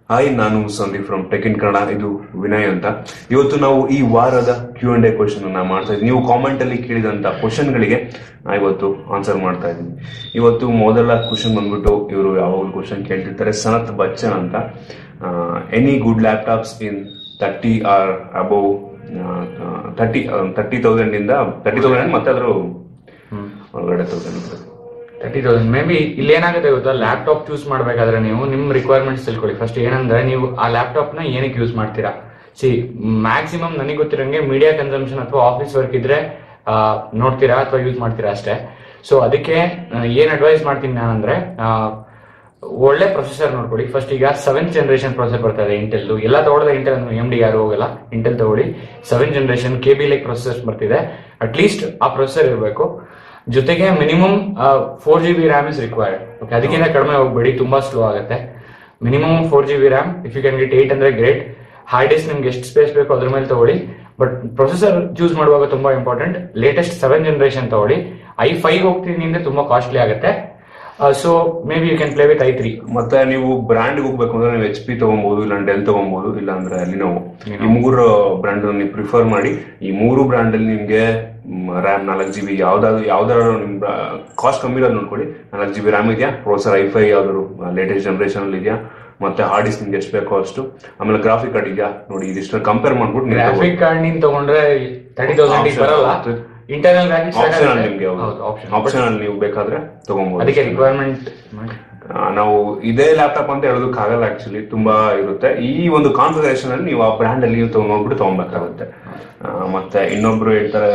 Hi ನಾನು Sandeep from tech in Kannada ಇದು ವಿನಯ್ ಅಂತ ಇವತ್ತು ನಾವು ಈ ವಾರದ ಕ್ಯೂ ಅಂಡ್ ಎ ಕ್ವಶನ್ ಅನ್ನ ಮಾಡ್ತಾ ಇದ್ದೀವಿ ನೀವು ಕಾಮೆಂಟ್ ಅಲ್ಲಿ ಕೇಳಿದಂತ ಕ್ವಶನ್ಗಳಿಗೆ ನಾ ಇವತ್ತು ಆನ್ಸರ್ ಮಾಡ್ತಾ ಇದ್ದೀನಿ ಇವತ್ತು ಮೊದಲ ಕ್ವಶನ್ ಬಂದ್ಬಿಟ್ಟು ಇವರು ಯಾವಾಗಲೂ ಕ್ವಶನ್ ಕೇಳ್ತಿರ್ತಾರೆ ಸನತ್ ಬಚ್ಚನ್ ಅಂತ any good laptops in thirty or above thirty thirty thousand ಇಂದ ತರ್ಟಿ ತೌಸಂಡ್ ಮತ್ತೆ ಅದ್ರ ಒಳಗಡೆ thousand thirty thousand maybe ಇಲ್ಲಿ ಏನಾಗುತ್ತೆ ಗೊತ್ತಾ ಲ್ಯಾಪ್ಟಾಪ್ ಚೂಸ್ ಮಾಡ್ಬೇಕಾದ್ರೆ ನೀವು ನಿಮ್ ರಿಕ್ವೈರ್ಮೆಂಟ್ಸ್ ತಿಳ್ಕೊಳ್ಳಿ ಫಸ್ಟ್ ಏನಂದ್ರೆ ನೀವು ಆ ಲ್ಯಾಪ್ಟಾಪ್ ನ ಏನಕ್ಕೆ ಯೂಸ್ ಮಾಡ್ತೀರಾ ಸಿ ಮ್ಯಾಕ್ಸಿಮಮ್ ನನಗೆ ಗೊತ್ತಿರಂಗೆ ಮೀಡಿಯಾ ಕನ್ಸಂಪ್ಷನ್ ಅಥವಾ ಆಫೀಸ್ ವರ್ಕ್ ಇದ್ರೆ ಆ, ನೋಡ್ತೀರಾ ಅಥವಾ ಯೂಸ್ ಮಾಡ್ತೀರಾ ಅಷ್ಟೇ ಸೊ ಅದಕ್ಕೆ ಆ, ಏನ್ ಅಡ್ವೈಸ್ ಮಾಡ್ತೀನಿ ನಾನಂದ್ರೆ ಆ, ಒಳ್ಳೆ ಪ್ರೊಸೆಸರ್ ನೋಡ್ಕೊಳ್ಳಿ ಫಸ್ಟ್ ಈಗ ಸೆವೆಂತ್ ಜನರೇಷನ್ ಪ್ರೊಸೆಸರ್ ಬರ್ತಾ ಇದೆ ಇಂಟೆಲ್ ಎಲ್ಲ ತಗೊಳ್ಳೋದು ಇಂಟೆಲ್ ಎಂ ಡಿ ಯಾರು ಹೋಗಲ್ಲ ಇಂಟೆಲ್ ತಗೊಳ್ಳಿ seven generation Kaby Lake processor ಬರ್ತಿದೆ ಅಟ್ಲೀಸ್ಟ್ ಆ ಪ್ರೊಸೆಸರ್ ಇರಬೇಕು ಜೊತೆಗೆ minimum four G B RAM is required okay ಅದಕ್ಕಿಂತ ಕಡಿಮೆ ಹೋಗ್ಬೇಡಿ ತುಂಬಾ ಸ್ಲೋ ಆಗುತ್ತೆ minimum four G B RAM if you can get eight ಅಂದ್ರೆ ಗ್ರೇಟ್ ಹಾರ್ಡ್ ಡಿಸ್ಕ್ ನಿಮ್ಗೆ ಎಷ್ಟು ಸ್ಪೇಸ್ ಬೇಕು ಅದ್ರ ಮೇಲೆ ತಗೊಳ್ಳಿ ಬಟ್ ಪ್ರೊಸೆಸರ್ ಚೂಸ್ ಮಾಡುವಾಗ ತುಂಬಾ ಇಂಪಾರ್ಟೆಂಟ್ ಲೇಟೆಸ್ಟ್ ಸೆವೆನ್ ಜನರೇಷನ್ ತಗೊಳ್ಳಿ ಐ ಫೈವ್ ಹೋಗ್ತೀನಿ ಅಂದ್ರೆ ತುಂಬಾ ಕಾಸ್ಟ್ಲಿ ಆಗುತ್ತೆ so maybe you can play with I three ಮತ್ತೆ ನೀವು ಬ್ರ್ಯಾಂಡ್ ಹೋಗ್ಬೇಕು ಅಂದ್ರೆ ನೀವು ಎಚ್ ಪಿ ತಗೊಬಹುದು ಇಲ್ಲ ಡೆಲ್ ತಗೊಬಹುದು ಇಲ್ಲ ಅಂದ್ರೆ ಲಿನೋವೋ ಈ ಮೂರು ಬ್ರ್ಯಾಂಡ್ ನೀವು ಪ್ರಿಫರ್ ಮಾಡಿ ಈ ಮೂರು ಬ್ರ್ಯಾಂಡ್ ಅಲ್ಲಿ ನಿಮ್ಗೆ ರ್ಯಾಮ್ ನಾಲ್ಕು ಜಿ ಬಿ ಯಾವ್ದಾದ್ರು ಯಾವ್ದಾದ್ರು ನಿಮ್ ಕಾಸ್ಟ್ ಕಮ್ಮಿ ಇರೋದು ನೋಡ್ಕೊಳ್ಳಿ ನಾಲ್ಕು ಜಿ ಬಿ ರ್ಯಾಮ್ ಇದೆಯಾ ಪ್ರೊಸೆಸರ್ ಐ ಫೈ ಯಾವ್ದಾದ್ರು ಲೇಟೆಸ್ಟ್ ಜನರೇಷನ್ ಅಲ್ಲಿ ಇದೆಯಾ ಮತ್ತೆ ಹಾರ್ಡ್ ಡಿಸ್ಕ್ ನಿಮ್ಗೆ ಎಷ್ಟು ಬೇಕೋ ಅಷ್ಟು ಆಮೇಲೆ ಗ್ರಾಫಿಕ್ ಕಾರ್ಡ್ ಇದೆಯಾ ನೋಡಿ ಇದಿಷ್ಟು ಕಂಪೇರ್ ಮಾಡ್ಬಿಟ್ಟು ನೀವು ಗ್ರಾಫಿಕ್ ಕಾರ್ಡ್ ನಿಂದ ತಗೊಂಡ್ರೆ ತರ್ಟಿ ತೌಸಂಡ್ Option ಬರಲ್ಲ ಆಗುತ್ತೆ. ಇಂಟರ್ನಲ್ ಗ್ರಾಫಿಕ್ಸ್ ಆಪ್ಷನ್ ಅಲ್ಲಿ ನಿಮ್ಗೆ ಆಪ್ಷನ್ ಆಪ್ಷನ್ ಅಲ್ಲಿ ನೀವು ಬೇಕಾದ್ರೆ ತಗೊಬಹುದು ಅದಕ್ಕೆ ರಿಕ್ವೈರ್ಮೆಂಟ್ ಆ, ನಾವು ಇದೇ ಲ್ಯಾಪ್ಟಾಪ್ ಅಂತ ಹೇಳೋದಕ್ಕಾಗಲ್ಲ ಆಕ್ಚುಲಿ ತುಂಬಾ ಇರುತ್ತೆ ಈ ಒಂದು ಕಾನ್ಫಿಗರೇಷನ್ ಅಲ್ಲಿ ನೀವು ಆ ಬ್ರ್ಯಾಂಡ್ ಅಲ್ಲಿ ನೀವು ತಗೊಂಡ್ಬಿಟ್ಟು ತಗೊಬೇಕಾಗುತ್ತೆ ಆ, ಮತ್ತೆ ಇನ್ನೊಬ್ರು ಹೇಳ್ತಾರೆ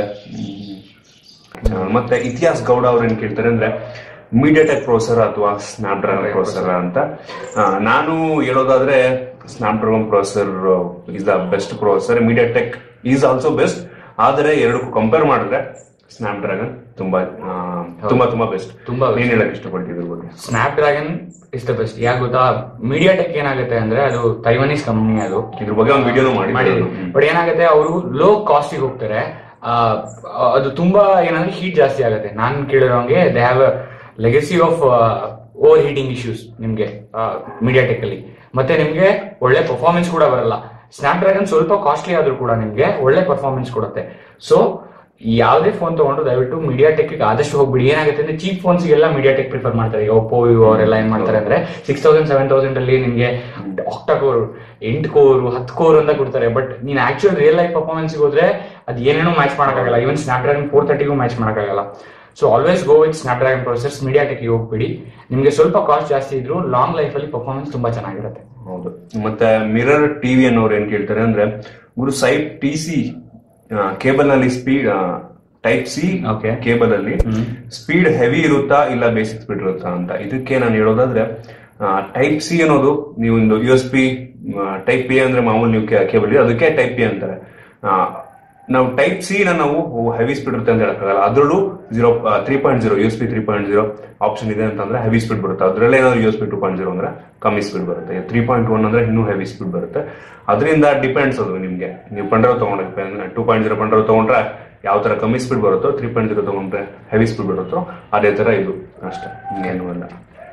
ಹ್ಮ್, ಆ, ಮತ್ತೆ ಇತಿಹಾಸ್ ಗೌಡ ಅವ್ರು ಏನ್ ಕೇಳ್ತಾರೆ ಅಂದ್ರೆ ಮೀಡಿಯಾಟೆಕ್ ಪ್ರೊಸೆಸರ್ ಅಥವಾ ಸ್ನಾಪ್ ಡ್ರಾಗನ್ ಪ್ರೊಸೆಸರ್ ಅಂತ ಆ, ನಾನು ಹೇಳೋದಾದ್ರೆ Snapdragon processor is the best processor MediaTek is also best ಆದರೆ ಎರಡಕ್ಕೂ ಕಂಪೇರ್ ಮಾಡಿದ್ರೆ ಸ್ನಾಪ್ ಡ್ರಾಗನ್ ತುಂಬಾ ಆ, ತುಂಬಾ ತುಂಬಾ ಬೆಸ್ಟ್ ತುಂಬಾ ನೀನ್ ಹೇಳಕ್ ಇಷ್ಟಪಡ್ತಿದ್ರ ಬಗ್ಗೆ Snapdragon is the best ಯಾಕೆ ಗೊತ್ತಾ ಮೀಡಿಯಾ ಟೆಕ್ ಏನಾಗುತ್ತೆ ಅಂದ್ರೆ ಅದು ತೈವನೀಸ್ ಕಂಪ್ನಿ ಅದು ಇದ್ರ ಬಗ್ಗೆ ಒಂದು ವಿಡಿಯೋನು ಮಾಡಿ ಮಾಡಿದ್ರು ಬಟ್ ಏನಾಗುತ್ತೆ ಅವರು ಲೋ ಕಾಸ್ಟಿಗೆ ಹೋಗ್ತಾರೆ ಆ, ಅದು ತುಂಬಾ ಏನಂದ್ರೆ ಹೀಟ್ ಜಾಸ್ತಿ ಆಗುತ್ತೆ ನಾನು ಕೇಳಿರೋಂಗೆ they have legacy of over heating issues ನಿಮ್ಗೆ ಮೀಡಿಯಾ ಟೆಕ್ ಅಲ್ಲಿ ಮತ್ತೆ ನಿಮ್ಗೆ ಒಳ್ಳೆ ಪರ್ಫಾರ್ಮೆನ್ಸ್ ಕೂಡ ಬರಲ್ಲ ಸ್ನ್ಯಾಪ್ ಡ್ರ್ಯಾಗನ್ ಸ್ವಲ್ಪ ಕಾಸ್ಟ್ಲಿ ಆದ್ರೂ ಕೂಡ ನಿಮ್ಗೆ ಒಳ್ಳೆ ಪರ್ಫಾರ್ಮೆನ್ಸ್ ಕೊಡುತ್ತೆ ಸೊ ಯಾವುದೇ ಫೋನ್ ತಗೊಂಡು ದಯವಿಟ್ಟು ಮೀಡಿಯಾ ಟೆಕ್ ಆದಷ್ಟು ಹೋಗ್ಬಿಡಿ ಏನಾಗುತ್ತೆ ಅಂದ್ರೆ ಚೀಪ್ ಫೋನ್ಸ್ ಗೆಲ್ಲ ಮೀಡಿಯಾ ಟೆಕ್ ಪ್ರಿಫರ್ ಮಾಡ್ತಾರೆ ಈಗ ಒಪ್ಪೋ ವಿವೋ ಅವರೆಲ್ಲ ಏನ್ ಮಾಡ್ತಾರೆ ಅಂದ್ರೆ ಸಿಕ್ಸ್ ತೌಸಂಡ್ ಸೆವೆನ್ ತೌಸಂಡ್ ಅಲ್ಲಿ ನಿಮ್ಗೆ ಆಕ್ಟಾ ಕೋರ್ ಎಂಟು ಕೋರು ಹತ್ತು ಕೋರ್ ಅಂತ ಕೊಡ್ತಾರೆ ಬಟ್ ನೀನ್ ಆಕ್ಚುಯಲ್ ರಿಯಲ್ ಲೈಫ್ ಪರ್ಫಾರ್ಮೆನ್ಸ್ ಹೋದ್ರೆ ಅದು ಏನೇನೋ ಮ್ಯಾಚ್ ಮಾಡಕ್ಕಾಗಲ್ಲ ಈವನ್ ಸ್ನಾಪ್ ಡ್ರಾಗನ್ ಫೋರ್ ತರ್ಟಿಗೂ ಮ್ಯಾಚ್ ಮಾಡಕ್ಕಾಗಲ್ಲ so always go with Snapdragon processor MediaTek ಹೋಗ್ಬಿಡಿ ನಿಮ್ಗೆ ಸ್ವಲ್ಪ ಕಾಸ್ಟ್ ಜಾಸ್ತಿ ಇದ್ರು ಲಾಂಗ್ ಲೈಫ್ ಅಲ್ಲಿ ಪರ್ಫಾರ್ಮೆನ್ಸ್ ತುಂಬಾ ಚೆನ್ನಾಗಿರುತ್ತೆ ಹೌದು ಮತ್ತೆ ಮಿರರ್ ಟಿವಿ ಅನ್ನೋರು ಏನ್ ಕೇಳ್ತಾರೆ ಅಂದ್ರೆ ಗುರು ಸೈಟ್ ಟಿ ಸಿ ಕೇಬಲ್ ನಲ್ಲಿ speed type C Okay. Cable ಅಲ್ಲಿ ಸ್ಪೀಡ್ ಹೆವಿ ಇರುತ್ತಾ ಇಲ್ಲ ಬೇಸಿಕ್ ಸ್ಪೀಡ್ ಇರುತ್ತಾ ಅಂತ ಇದಕ್ಕೆ ನಾನು ಹೇಳೋದಾದ್ರೆ ಟೈಪ್ ಸಿ ಅನ್ನೋದು ನೀವು ಒಂದು U S B type B ಅಂದ್ರೆ ಮಾಮೂಲಿ ನೀವು ಕೇಬಲ್ ಅದಕ್ಕೆ ಟೈಪ್ ಪಿ ಅಂತಾರೆ ಆ, ನಾವು ಟೈಪ್ ಸಿ ನ ನಾವು ಹೆವಿ ಸ್ಪೀಡ್ ಇರುತ್ತೆ ಅಂತ ಹೇಳಕ್ಕಾಗಲ್ಲ ಅದರಲ್ಲೂ zero three point zero U S B three point zero option ಇದೆ ಅಂತಂದ್ರೆ ಹೆವಿ ಸ್ಪೀಡ್ ಬರುತ್ತೆ ಅದ್ರಲ್ಲೇ ಏನಾದ್ರು U S B two point zero ಅಂದ್ರೆ ಕಮ್ಮಿ ಸ್ಪೀಡ್ ಬರುತ್ತೆ ತ್ರೀ ಪಾಯಿಂಟ್ ಒನ್ ಅಂದ್ರೆ ಇನ್ನೂ ಹೆವಿ ಸ್ಪೀಡ್ ಬರುತ್ತೆ ಅದರಿಂದ ಡಿಪೆಂಡ್ಸ್ ಅದು ನಿಮ್ಗೆ ನೀವು ಪಂಡ್ರವ್ ತಗೊಂಡ್ರೆ ಟೂ ಪಾಯಿಂಟ್ ಜೀರೋ ಪಂಡ್ರವ್ ತಗೊಂಡ್ರೆ ಯಾವ ತರ ಕಮ್ಮಿ ಸ್ಪೀಡ್ ಬರುತ್ತೋ ತ್ರೀ ಪಾಯಿಂಟ್ ಜೀರೋ ತಗೊಂಡ್ರೆ ಹೆವಿ ಸ್ಪೀಡ್ ಬರುತ್ತೋ ಅದೇ ತರ ಇದು ಅಷ್ಟೇ ಇನ್ನೇನು ಅಲ್ಲ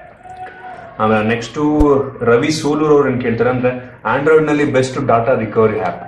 ಆಮೇಲೆ ನೆಕ್ಸ್ಟ್ ರವಿ ಸೋಲೂರ್ ಅವ್ರು ಏನ್ ಕೇಳ್ತಾರೆ ಅಂದ್ರೆ ಆಂಡ್ರಾಯ್ಡ್ ನಲ್ಲಿ best data recovery app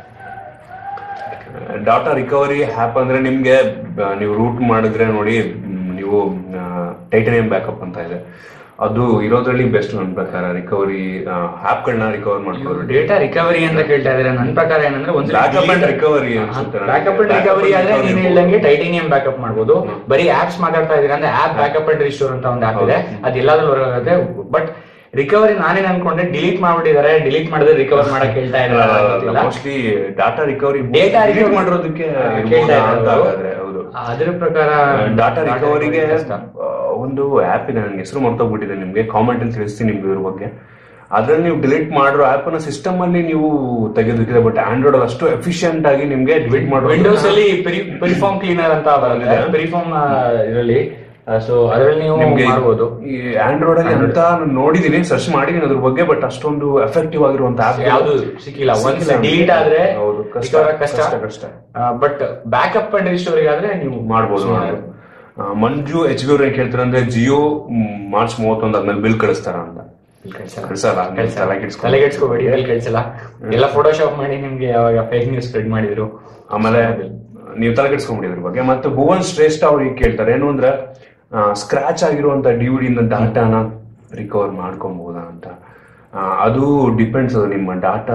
data recovery app ಅಂದ್ರೆ ನಿಮ್ಗೆ ಬ- ನೀವು ರೂಟ್ ಮಾಡಿದ್ರೆ ನೋಡಿ ಮ್, ನೀವು ಟೈಟನಿಯಂ ಬ್ಯಾಕಪ್ ಅಂತ ಇದೆ ಅದು ಇರೋದ್ರಲ್ಲಿ ಬೆಸ್ಟ್ ನನ್ನ ಪ್ರಕಾರ ರಿಕವರಿ ಆ್ಯಪ್ಗಳನ್ನ ರಿಕವರ್ ಮಾಡ್ಕೊಳ್ಳೋದು ಡೇಟಾ ರಿಕವರಿ ಅಂತ ಕೇಳ್ತಾ ಇದ್ರೆ ನನ್ನ ಪ್ರಕಾರ ಏನಂದ್ರೆ ಒಂದು Backup and recovery ಅನ್ಸುತ್ತೆ ನನಗೆ. Backup and Backup recovery and ಆದ್ರೆ recovery ನೀನ್ ಹೇಳ್ದಂಗೆ ಟೈಟೇನಿಯಂ ಬ್ಯಾಕಪ್ ಮಾಡ್ಬೋದು ಬರೀ ಆಪ್ಸ್ ಮಾತಾಡ್ತಾ ಇದೀರ ಅಂದ್ರೆ ಆಪ್ ಬ್ಯಾಕಪ್ ಅಂಡ್ ರಿಸ್ಟೋರ್ ಅಂತ ಒಂದು ಆಪ್ ಇದೆ ಅದು ಎಲ್ಲಾದ್ರೂ ಹೊರಗುತ್ತೆ ಬಟ್ ರಿಕವರಿ ನಾನೇನ್ ಅನ್ಕೊಂಡೆ ಡಿಲೀಟ್ ಮಾಡ್ಬಿಟ್ಟಿದ್ದಾರೆ ಡಿಲೀಟ್ ಮಾಡಿದ್ರೆ ರಿಕವರ್ ಮಾಡಕ್ ಹೇಳ್ತಾ ಇದ್ದಾರೆ mostly data recovery Data recovery ಮಾಡಿರೋದಕ್ಕೆ ಕೇಳ್ತಾ ಇರ್ಬೋದಾ ಅಂತ ಇರೋದು. ಹಾಗಾದ್ರೆ, ಹೌದು ಅದ್ರ ಪ್ರಕಾರ ಡಾಟಾ ರಿಕವರಿಗೆ ಕಷ್ಟ. ಒಂದು ಆ್ಯಪ್ ಇದೆ ನನಗೆ ಹೆಸರು ಮರ್ತೋಗ್ಬಿಟ್ಟಿದೆ ನಿಮ್ಗೆ ಕಾಮೆಂಟ್ ಅಲ್ಲಿ ತಿಳಿಸ್ತೀನಿ ನಿಮ್ಗೆ ಇದ್ರ ಬಗ್ಗೆ ಅದ್ರಲ್ಲಿ ನೀವು ಡಿಲೀಟ್ ಮಾಡಿರೋ ಆಪ್ ಅನ್ನ ಸಿಸ್ಟಮ್ ಅಲ್ಲಿ ನೀವು ತೆಗೆಯೋದಕ್ಕಿದೆ ಬಟ್ ಆಂಡ್ರಾಯ್ಡ್ ಅಲ್ಲಿ ಅಷ್ಟು ಎಫಿಷಿಯಂಟ್ ಆಗಿ ನಿಮ್ಗೆ ಡಿಲೀಟ್ ಮಾಡೋ ವಿಂಡೋಸ್ ಅಲ್ಲಿ ಪೆರಿಫಾರ್ಮ್ ಕ್ಲೀನರ್ ಅಂತ ಬರುತ್ತೆ ಪೆರಿಫಾರ್ಮ್ ಇದರಲ್ಲಿ ಸೊ ಅದರಲ್ಲಿ ನೀವು ನಿಮ್ಗೆ ಮಾಡ್ಬೋದು ಈ ಆಂಡ್ರಾಯ್ಡ್ ಅಲ್ಲಿ ಅಂತ ನಾನು ನೋಡಿದೀನಿ ಸರ್ಚ್ ಮಾಡಿದೀನಿ ಅದ್ರ ಬಗ್ಗೆ ಬಟ್ ಅಷ್ಟೊಂದು ಎಫೆಕ್ಟಿವ್ ಆಗಿರುವಂತ ಆಪ್ ಯಾವ್ದು ಸಿಕ್ಕಿಲ್ಲ ಒಂದ್ ಸಿಕ್ಕಿಲ್ಲ. ಡಿಲೀಟ್ ಆದ್ರೆ ಹೌದು, ಕಷ್ಟ, recover ಆಗ್ ಕಷ್ಟ ಕಷ್ಟ, ಕಷ್ಟ. ಬಟ್ ಬ್ಯಾಕಪ್ ಅಂಡ್ ರಿಸ್ಟೋರಿಗೆ ಆದ್ರೆ ನೀವು ಮಾಡ್ಬೋದು ಮಾಡ್ಬೋದು ಆ, ಮಂಜು ಎಚ್ ಬಿ ಅವ್ರು ಏನ್ ಕೇಳ್ತಾರೆ ಅಂದ್ರೆ ಜಿಯೋ ಮ್, ಮಾರ್ಚ್ ಮೂವತ್ತೊಂದು ಆದ್ಮೇಲೆ ಬಿಲ್ ಕಳಿಸ್ತಾರ ಅಂತ ಇಲ್ಲಿ ಕಳ್ಸಲ್ಲ. ಕಳ್ಸಲ್ಲ, ನೀವು ಕಳ್ಸಲ್ಲ. ತಲೆ ಕೆಡ್ಸ್ಕೊಬೇಡಿ. ತಲೆ ಕೆಡ್ಸ್ಕೊಬೇಡಿ ಇಲ್ಲಿ ಕಳ್ಸಲ್ಲ ಎಲ್ಲ ಫೋಟೋಶಾಪ್ ಮಾಡಿ ನಿಮ್ಗೆ ಯಾವಾಗ ಫೇಕ್ ನ್ಯೂಸ್ ಸ್ಪ್ರೆಡ್ ಮಾಡಿದ್ರು ಆಮೇಲೆ ನೀವು ತಲೆ ಕೆಡಿಸ್ಕೊಂಡ್ಬಿಟ್ಟಿದ್ರ ಬಗ್ಗೆ ಮತ್ತೆ ಭುವನ್ ಶ್ರೇಷ್ಠ ಅವ್ರಿಗೆ ಕೇಳ್ತಾರೆ ಏನು ಅಂದ್ರೆ ಸ್ಕ್ರಾಚ್ ಆಗಿರುವಂತ ಡಿವಿಡಿಯಿಂದ ಡಾಟಾನ ರಿಕವರ್ ಮಾಡ್ಕೊಬಹುದಾ ಅಂತ ಆ, ಅದು ಡಿಪೆಂಡ್ಸ್ ಅದು ನಿಮ್ಮ ಡಾಟಾ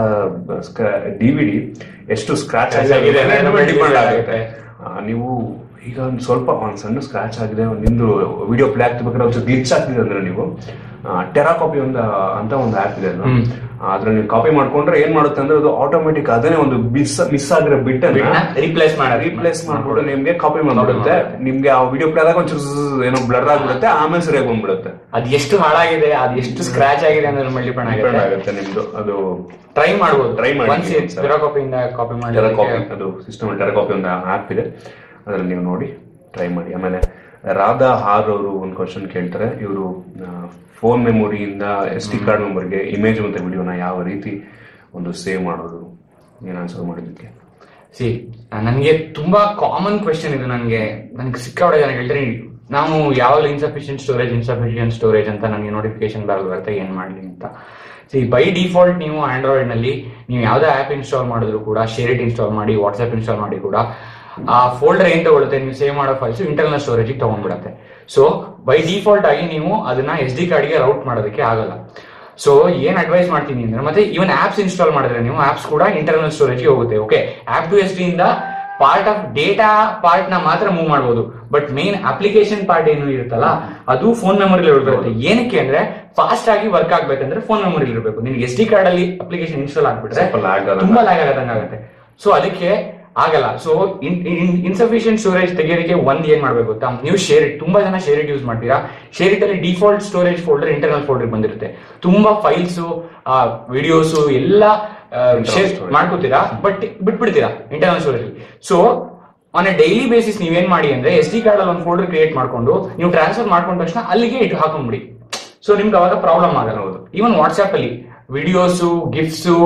ಡಿವಿಡಿ ಎಷ್ಟು ಸ್ಕ್ರಾಚ್ ಆಗಿದೆ ಆಗಿದೆ, ಅನ್ನೋದ್ರ ಮೇಲೆ ಅನ್ನೋದ್ರ ಡಿಪೆಂಡ್ ಮೇಲೆ ಆಗುತ್ತೆ ಆ, ನೀವು ಈಗ ಒಂದು ಸ್ವಲ್ಪ ಒಂದು ಸಣ್ಣ ಸ್ಕ್ರಾಚ್ ಆಗಿದೆ ನಿಮ್ದು ವಿಡಿಯೋ ಪ್ಲೇ ಆಗ್ತಿರ್ಬೇಕಾದ್ರೆ ಒಂದು ಗ್ಲಿಚ್ ಆಗ್ತಿದೆ ಅಂದ್ರೆ ನೀವು ಟೆರಾ ಕಾಪಿ ಒಂದು ಅಂತ ಒಂದು ಆ್ಯಪ್ ಇದೆ ಅದು ಅದ್ರಲ್ಲಿ ನೀವು ಕಾಪಿ ಮಾಡ್ಕೊಂಡ್ರೆ ಏನ್ ಮಾಡುತ್ತೆ ಅಂದ್ರೆ ಅದು ಆಟೋಮೆಟಿಕ್ ಅದನ್ನೇ ಒಂದು ಮಿಸ್ ಮಿಸ್ ಆಗಿರೋ ಬಿಟ್ಟನ್ನ ರಿಪ್ಲೇಸ್ ಮಾಡಿ ರೀಪ್ಲೇಸ್ ಮಾಡ್ಬಿಟ್ಟು ನಿಮ್ಗೆ ಕಾಪಿ ಮಾಡ್ಬಿಡುತ್ತೆ ನಿಮ್ಗೆ ಆ ವಿಡಿಯೋ ಪ್ಲೇ ಆದಾಗ ಒಂಚೂರು ಝಝ್ ಏನೋ ಬ್ಲರ್ ಆಗ್ಬಿಡುತ್ತೆ ಆಮೇಲೆ ಸರಿಯಾಗಿ ಬಂದ್ಬಿಡುತ್ತೆ ಅದ್ ಎಷ್ಟು ಹಾಳಾಗಿದೆ ಅದ್ ಎಷ್ಟು ಸ್ಕ್ರಾಚ್ ಆಗಿದೆ ಅನ್ನೋದ್ರ ಮೇಲೆ ಡಿಪೆಂಡ್ ಡಿಪೆಂಡ್ ಆಗುತ್ತೆ ಆಗುತ್ತೆ ನಿಮ್ದು ಅದು ಟ್ರೈ ಮಾಡ್ಬೋದು Try ಮಾಡಿ ಒನ್ಸ್ ಒಂದ್ಸಲ. ಜೆರಾ ಕಾಪಿಯಿಂದ ಕಾಪಿ ಟೆರಾ ಮಾಡಿ ಕಾಪಿ ಅದು ಸಿಸ್ಟಮ್ ಟೆರಾ ಕಾಪಿ ಒಂದು ಆ್ಯಪ್ ಇದೆ ಅದ್ರಲ್ಲಿ ನೀವು ನೋಡಿ ಟ್ರೈ ಮಾಡಿ ಆಮೇಲೆ ರಾಧಾ ಹಾರ್ ಅವರು ಒಂದು ಕ್ವಶನ್ ಕೇಳ್ತಾರೆ ಇವರು ಫೋನ್ ಮೆಮೊರಿಯಿಂದ ಎಸ್ ಟಿ ಕಾರ್ಡ್ ನಂಬರ್ಗೆ ಇಮೇಜ್ ಮತ್ತೆ ವಿಡಿಯೋನ ಯಾವ ರೀತಿ ಒಂದು ಸೇವ್ ಮಾಡೋದು ಏನ್ ಆನ್ಸರ್ ಮಾಡಿದ್ದಕ್ಕೆ ಸಿ ನನಗೆ ತುಂಬಾ ಕಾಮನ್ ಕ್ವೆಶನ್ ಇದು ನನಗೆ ನನಗೆ ಸಿಕ್ಕಾಪಟ್ಟೆ ಜನ ಹೇಳ್ತಾರೆ ನಾವು ಯಾವಾಗಲೂ ಇನ್ಸಫಿಷಿಯಂಟ್ ಸ್ಟೋರೇಜ್ ಇನ್ಸಫಿಷಿಯಂಟ್ ಸ್ಟೋರೇಜ್ ಅಂತ ನನಗೆ ನೋಟಿಫಿಕೇಶನ್ ಬಾರ್ ಬರುತ್ತೆ ಏನ್ ಮಾಡ್ಲಿ ಅಂತ ಸಿ ಬೈ ಡಿಫಾಲ್ಟ್ ನೀವು ಆಂಡ್ರಾಯ್ಡ್ ನಲ್ಲಿ ನೀವು ಯಾವ್ದೇ ಆಪ್ ಇನ್ಸ್ಟಾಲ್ ಮಾಡಿದ್ರು ಕೂಡ ಶೇರಿಟ್ ಇನ್ಸ್ಟಾಲ್ ಮಾಡಿ ವಾಟ್ಸ್ಆಪ್ ಇನ್ಸ್ಟಾಲ್ ಮಾಡಿ ಕೂಡ ಆ ಫೋಲ್ಡರ್ ಏನ್ ತಗೊಳುತ್ತೆ ನೀವು ಸೇವ್ ಮಾಡೋ ಫೈಲ್ಸ್ ಇಂಟರ್ನಲ್ ಸ್ಟೋರೇಜ್ ತಗೊಂಡ್ಬಿಡುತ್ತೆ ಸೊ ಬೈ ಡಿಫಾಲ್ಟ್ ಆಗಿ ನೀವು ಅದನ್ನ ಎಸ್ ಡಿ ಕಾರ್ಡ್ಗೆ ರೌಟ್ ಮಾಡೋದಕ್ಕೆ ಆಗಲ್ಲ ಸೊ ಏನ್ ಅಡ್ವೈಸ್ ಮಾಡ್ತೀನಿ ಅಂದ್ರೆ ಮತ್ತೆ ಇವನ್ ಆಪ್ಸ್ ಇನ್ಸ್ಟಾಲ್ ಮಾಡಿದ್ರೆ ನೀವು ಆಪ್ಸ್ ಕೂಡ ಇಂಟರ್ನಲ್ ಸ್ಟೋರೇಜ್ ಹೋಗುತ್ತೆ okay app to S D ಇಂದ ಪಾರ್ಟ್ ಆಫ್ ಡೇಟಾ ಪಾರ್ಟ್ ನ ಮಾತ್ರ ಮೂವ್ ಮಾಡಬಹುದು ಬಟ್ ಮೇನ್ ಅಪ್ಲಿಕೇಶನ್ ಪಾರ್ಟ್ ಏನು ಇರುತ್ತಲ್ಲ ಅದು ಫೋನ್ ಮೆಮೊರಿ ಉಳ್ಕೊಳ್ಳುತ್ತೆ ಏನಕ್ಕೆ ಅಂದ್ರೆ ಫಾಸ್ಟ್ ಆಗಿ ವರ್ಕ್ ಆಗ್ಬೇಕಂದ್ರೆ ಫೋನ್ ಮೆಮೊರಿ ಇರಬೇಕು ನಿಮ್ಗೆ ಎಸ್ ಡಿ ಕಾರ್ಡ್ ಅಲ್ಲಿ ಅಪ್ಲಿಕೇಶನ್ ಇನ್ಸ್ಟಾಲ್ ಆಗ್ಬಿಟ್ರೆ ಸ್ವಲ್ಪ lag ಆದಂಗೆ. ತುಂಬಾ ಲ್ಯಾಗ್ ಆಗದಂಗೆ ಆಗುತ್ತೆ ಸೊ ಅದಕ್ಕೆ ಆಗಲ್ಲ ಸೊ ಇನ್ಸಫಿಷಿಯಂಟ್ ಸ್ಟೋರೇಜ್ ತೆಗೆಯೋದಕ್ಕೆ ಒಂದ್ ಏನ್ ಮಾಡ್ಬೇಕು ಗೊತ್ತಾ ನೀವು ಶೇರ್ ಇಟ್ ತುಂಬಾ ಜನ ಶೇರ್ ಇಟ್ ಯೂಸ್ ಮಾಡ್ತೀರಾ ಶೇರ್ ಇಟ್ ಅಲ್ಲಿ default storage folder internal folder ಬಂದಿರುತ್ತೆ ತುಂಬಾ ಫೈಲ್ಸ್ ವಿಡಿಯೋಸ್ ಎಲ್ಲ ಶೇರ್ storage. ಮಾಡ್ಕೋತೀರಾ ಬಟ್ ಬಿಟ್ಬಿಡ್ತೀರಾ internal storage so on a daily basis ನೀವೇನ್ ಮಾಡಿ ಅಂದ್ರೆ ಎಸ್ ಡಿ ಕಾರ್ಡ್ ಅಲ್ಲಿ ಒಂದು ಫೋಲ್ಡರ್ ಕ್ರಿಯೇಟ್ ಮಾಡ್ಕೊಂಡು ನೀವು ಟ್ರಾನ್ಸ್ಫರ್ ಮಾಡ್ಕೊಂಡ ತಕ್ಷಣ ಅಲ್ಲಿಗೆ ಇಟ್ಟು ಹಾಕೊಂಡ್ಬಿಡಿ ಸೊ ನಿಮ್ಗೆ ಅವಾಗ ಪ್ರಾಬ್ಲಮ್ ಆಗಲ್ಲ ಹೌದು ಈವನ್ ವಾಟ್ಸ್ಆಪ್ ಅಲ್ಲಿ ವಿಡಿಯೋಸು ಗಿಫ್ಟ್ಸು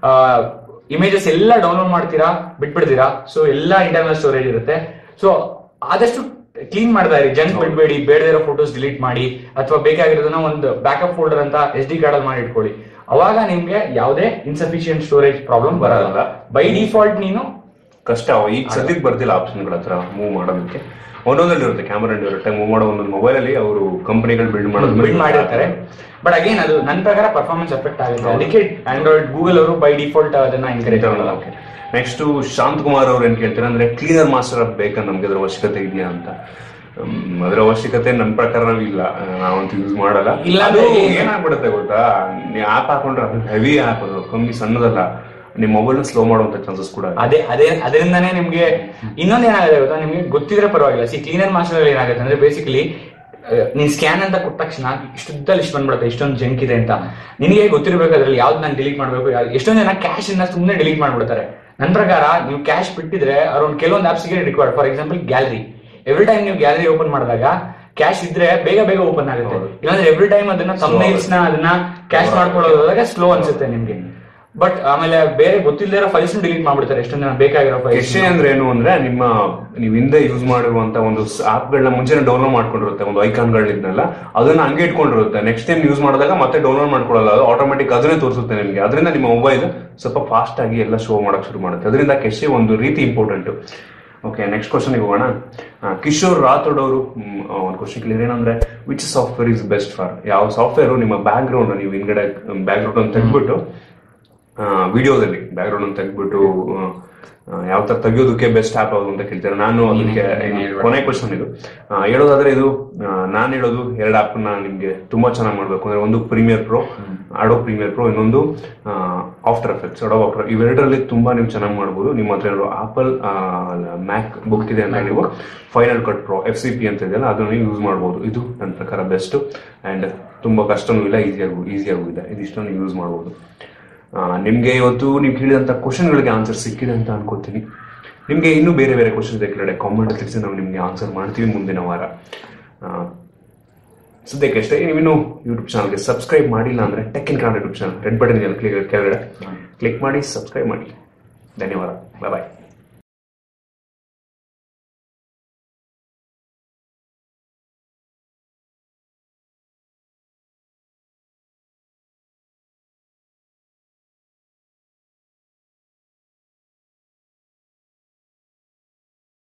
ಇಮೇಜಸ್ ಎಲ್ಲ ಡೌನ್ಲೋಡ್ ಮಾಡ್ತೀರಾ ಬಿಟ್ಬಿಡ್ತೀರಾ ಸೊ ಎಲ್ಲ ಇಂಟರ್ನಲ್ ಸ್ಟೋರೇಜ್ ಇರುತ್ತೆ ಸೊ ಆದಷ್ಟು ಕ್ಲೀನ್ ಮಾಡ್ತಾ ಇರಿ ಜಂಕ್ ಬಿಡ್ಬೇಡಿ ಬೇಡದಿರೋ ಫೋಟೋಸ್ ಡಿಲೀಟ್ ಮಾಡಿ ಅಥವಾ ಬೇಕಾಗಿರೋದನ್ನ ಒಂದು ಬ್ಯಾಕಪ್ ಫೋಲ್ಡರ್ ಅಂತ ಎಸ್ ಡಿ ಕಾರ್ಡ್ ಅಲ್ಲಿ ಮಾಡಿ ಇಟ್ಕೊಳ್ಳಿ ಅವಾಗ ನಿಮ್ಗೆ ಯಾವುದೇ ಇನ್ಸಫಿಷಿಯಂಟ್ ಸ್ಟೋರೇಜ್ ಪ್ರಾಬ್ಲಮ್ ಬರಲ್ಲ ಬೈ ಡಿಫಾಲ್ಟ್ ನೀನು ಕಷ್ಟ ಈಗ ಸದ್ಯಕ್ಕೆ ಬರ್ತಿಲ್ಲ ಆಪ್ಷನ್ಗಳ ಹತ್ರ ಮೂವ್ ಮಾಡೋದಕ್ಕೆ ಒಂದೊಂದಲ್ಲಿ ಇರುತ್ತೆ ಕ್ಯಾಮರಾ ಇರುತ್ತೆ ಮೂವ್ ಮಾಡೋ ಒಂದೊಂದು ಮೊಬೈಲ್ ಅಲ್ಲಿ ಅವರು ಕಂಪನಿಗಳು ಬಿಲ್ಡ್ ಮಾಡೋದು ಬಿಲ್ಡ್ ಮಾಡಿರ್ತಾರೆ ಬಟ್ ಅಗೇನ್ ಅದು ನನ್ನ ಪ್ರಕಾರ ಪರ್ಫಾರ್ಮೆನ್ಸ್ ಎಫೆಕ್ಟ್ ಆಗುತ್ತೆ ಅದಕ್ಕೆ ಆಂಡ್ರಾಯ್ಡ್ ಗೂಗಲ್ ಅವರು ಬೈ ಡಿಫಾಲ್ಟ್ ಅದನ್ನ ಎಂಕರೇಜ್ ಮಾಡಲ್ಲ ನೆಕ್ಸ್ಟ್ ಶಾಂತ್ ಕುಮಾರ್ ಅವ್ರು ಏನ್ ಕೇಳ್ತಾರೆ ಅಂದ್ರೆ ಕ್ಲೀನರ್ ಮಾಸ್ಟರ್ ಆಫ್ ಬೇಕಾ ನಮ್ಗೆ ಅದ್ರ ಅವಶ್ಯಕತೆ ಇದೆಯಾ ಅಂತ ಹ್ಮ್, ಅದ್ರ ಅವಶ್ಯಕತೆ ನನ್ನ ಪ್ರಕಾರ ನಾವಿಲ್ಲ ನಾವಂತೂ ಯೂಸ್ ಮಾಡಲ್ಲ ಇಲ್ಲ ಅದು ಅಂದ್ರೆ ಏನು? ಏನಾಗ್ಬಿಡುತ್ತೆ ಗೊತ್ತಾ ನೀವು ಆಪ್ ಹಾಕೊಂಡ್ರೆ ಅದು ಹೆವಿ ಆಪ್ ಅದು ಕಮ್ಮಿ ಸಣ್ಣದಲ್ಲ ನಿಮ್ಮ ಮೊಬೈಲ್ ಸ್ಲೋ ಮಾಡುವಂತ ಚಾನ್ಸಸ್ ಕೂಡ ಇದೆ. ಅದೇ ಅದೇ ಅದರಿಂದಾನೇ ನಿಮ್ಗೆ ಇನ್ನೊಂದ್ ಏನಾಗುತ್ತೆ ಗೊತ್ತಾ ನಿಮ್ಗೆ ಗೊತ್ತಿದ್ರೆ ಪರವಾಗಿಲ್ಲ ಸಿ ಕ್ಲೀನರ್ ಮಾಸ್ಟರ್ ಅಲ್ಲಿ ಏನಾಗುತ್ತೆ ಅಂದ್ರೆ ಬೇಸಿಕಲಿ ನೀನ್ ಸ್ಕ್ಯಾನ್ ಅಂತ ಕೊಟ್ಟ ತಕ್ಷಣ ಇಷ್ಟುದ್ದ ಲಿಸ್ಟ್ ಬಂದ್ಬಿಡುತ್ತೆ ಇಷ್ಟೊಂದು ಜಂಕ್ ಇದೆ ಅಂತ ನಿನಗೆ ಗೊತ್ತಿರ್ಬೇಕು ಅದ್ರಲ್ಲಿ ಯಾವ್ದು ನಾನು ಡಿಲೀಟ್ ಮಾಡ್ಬೇಕು ಯಾವ್ದು- ಎಷ್ಟೊಂದ್ ಜನ ಕ್ಯಾಶ್ ಇಂದ ಸುಮ್ಮನೆ ಡಿಲೀಟ್ ಮಾಡ್ಬಿಡ್ತಾರೆ ನನ್ನ ಪ್ರಕಾರ ನೀವು ಕ್ಯಾಶ್ ಬಿಟ್ಟಿದ್ರೆ ಅರೌಂಡ್ ಕೆಲವೊಂದು ಆಪ್ಸ್ ಗೆ required for example gallery every time ನೀವು ಗ್ಯಾಲರಿ ಓಪನ್ ಮಾಡಿದಾಗ ಕ್ಯಾಶ್ ಇದ್ರೆ ಬೇಗ ಬೇಗ ಓಪನ್ ಆಗುತ್ತೆ ಇಲ್ಲಾಂದ್ರೆ ಎವ್ರಿ ಟೈಮ್ ಅದನ್ನ thumbnails ನ ಅದನ್ನ ಕ್ಯಾಶ್ ಮಾಡ್ಕೊಳ್ಳೋದಾಗ ಸ್ಲೋ ಅನ್ಸುತ್ತೆ ನಿಮ್ಗೆ ಬಟ್ ಆಮೇಲೆ ಬೇರೆ ಗೊತ್ತಿಲ್ಲದಿರೋ ಫೈಲ್ಸ್ ಡಿಲೀಟ್ ಮಾಡ್ಬಿಡ್ತಾರೆ ಎಷ್ಟೊಂದ್ ಜನ ಬೇಕಾಗಿರೋ ಫೈಲ್ಸ್ ಎಷ್ಟೇ ಅಂದ್ರೆ ಏನು ಅಂದ್ರೆ ನಿಮ್ಮ ನೀವು ಹಿಂದೆ ಯೂಸ್ ಮಾಡಿರುವಂತ ಒಂದು ಆಪ್ಗಳನ್ನ ಮುಂಚೆನೆ ಡೌನ್ಲೋಡ್ ಮಾಡ್ಕೊಂಡಿರುತ್ತೆ ಒಂದು ಐಕಾನ್ಗಳನ್ನೆಲ್ಲ ಅದನ್ನ ಹಂಗೆ ಇಟ್ಕೊಂಡಿರುತ್ತೆ ನೆಕ್ಸ್ಟ್ ಟೈಮ್ ಯೂಸ್ ಮಾಡಿದಾಗ ಮತ್ತೆ ಡೌನ್ಲೋಡ್ ಮಾಡ್ಕೊಳ್ಳಲ್ಲ ಅದು ಆಟೋಮೆಟಿಕ್ ಅದನ್ನೇ ತೋರಿಸುತ್ತೆ ನಿಮಗೆ ಅದರಿಂದ ನಿಮ್ಮ ಮೊಬೈಲ್ ಸ್ವಲ್ಪ ಫಾಸ್ಟ್ ಆಗಿ ಎಲ್ಲ ಶೋ ಮಾಡಕ್ ಶುರು ಮಾಡುತ್ತೆ ಅದರಿಂದ ಕೆಶೆ ಒಂದು ರೀತಿ ಇಂಪಾರ್ಟೆಂಟ್ ಓಕೆ ನೆಕ್ಸ್ಟ್ ಕ್ವಶನ್ ಹೋಗೋಣ ಆ, ಕಿಶೋರ್ ರಾಥೋಡ್ ಅವರು ಒಂದು ಕ್ವಶನ್ ಕ್ಲಿಯರ್ ಏನಂದ್ರೆ which software is best for ಯಾವ ಸಾಫ್ಟ್ವೇರ್ ನಿಮ್ಮ ಬ್ಯಾಕ್ ಗ್ರೌಂಡ್ ನೀವು ಹಿಂಗಡೆ ಬ್ಯಾಕ್ ಗ್ರೌಂಡ್ ಅಂತ ತೆಗ್ದ್ಬಿಟ್ಟು ವಿಡಿಯೋದಲ್ಲಿ ಬ್ಯಾಕ್ ಗ್ರೌಂಡ್ ಅಂತ ತೆಗ್ದ್ಬಿಟ್ಟು ಯಾವ ತರ ತೆಗಿಯೋದಕ್ಕೆ ಬೆಸ್ಟ್ ಆಪ್ ಯಾವುದು ಅಂತ ಕೇಳ್ತಾರೆ ನಾನು ಅದಕ್ಕೆ ಕೊನೆ ಕ್ವಶನ್ ಇದು ಆ, ಹೇಳೋದಾದ್ರೆ ಇದು ನಾನು ಹೇಳೋದು ಎರಡು ಆಪ್ ನ ನಿಮ್ಗೆ ತುಂಬಾ ಚೆನ್ನಾಗಿ ಮಾಡ್ಬೇಕು ಅಂದ್ರೆ ಒಂದು Premiere Pro Adobe Premiere Pro ಇನ್ನೊಂದು ಆಫ್ಟರ್ ಎಫೆಕ್ಟ್ಸ್ ಅಡೋ ಆಫ್ಟರ್ ಇವೆರಡರಲ್ಲಿ ತುಂಬಾ ನೀವು ಚೆನ್ನಾಗಿ ಮಾಡ್ಬೋದು ನಿಮ್ಮ ಹತ್ರ ಇರೋ ಆಪಲ್ ಮ್ಯಾಕ್ ಬುಕ್ ಇದೆ ಅಂದ್ರೆ ನೀವು Final Cut Pro F C P ಅಂತ ಇದೆಯಲ್ಲ ಅದನ್ನು ನೀವು ಯೂಸ್ ಮಾಡ್ಬೋದು ಇದು ನನ್ನ ಪ್ರಕಾರ ಬೆಸ್ಟ್ ಅಂಡ್ ತುಂಬಾ ಕಷ್ಟನೂ ಇಲ್ಲ ಈಸಿಯಾಗೂ ಈಸಿಯಾಗೂ ಇದೆ ಇದಿಷ್ಟನ್ನು ಯೂಸ್ ಮಾಡ್ಬೋದು ಆ, ನಿಮ್ಗೆ ಇವತ್ತು ನೀವು ಕೇಳಿದಂತ ಕ್ವಶನ್ಗಳಿಗೆ ಆನ್ಸರ್ ಸಿಕ್ಕಿದೆ ಅಂತ ಅನ್ಕೋತೀನಿ ನಿಮ್ಗೆ ಇನ್ನೂ ಬೇರೆ ಬೇರೆ ಕ್ವಶನ್ ಇದೆ ಕೆಳಗಡೆ ಕಾಮೆಂಟ್ ತಿಳಿಸಿ ನಾವು ನಿಮ್ಗೆ ಆನ್ಸರ್ ಮಾಡ್ತೀವಿ ಮುಂದಿನ ವಾರ ಆ, ಸದ್ಯಕ್ಕೆ ಅಷ್ಟೇ ನೀವಿನ್ನು ಯೂಟ್ಯೂಬ್ ಚಾನಲ್ಗೆ ಸಬ್ಸ್ಕ್ರೈಬ್ ಮಾಡಿಲ್ಲ ಅಂದ್ರೆ tech in Kannada YouTube channel red button ಇದೆ ಕ್ಲಿಕ್ ಕೆಳಗಡೆ ಕ್ಲಿಕ್ ಮಾಡಿ ಸಬ್ಸ್ಕ್ರೈಬ್ ಮಾಡಿ ಧನ್ಯವಾದ ಬಾಯ್ ಬಾಯ್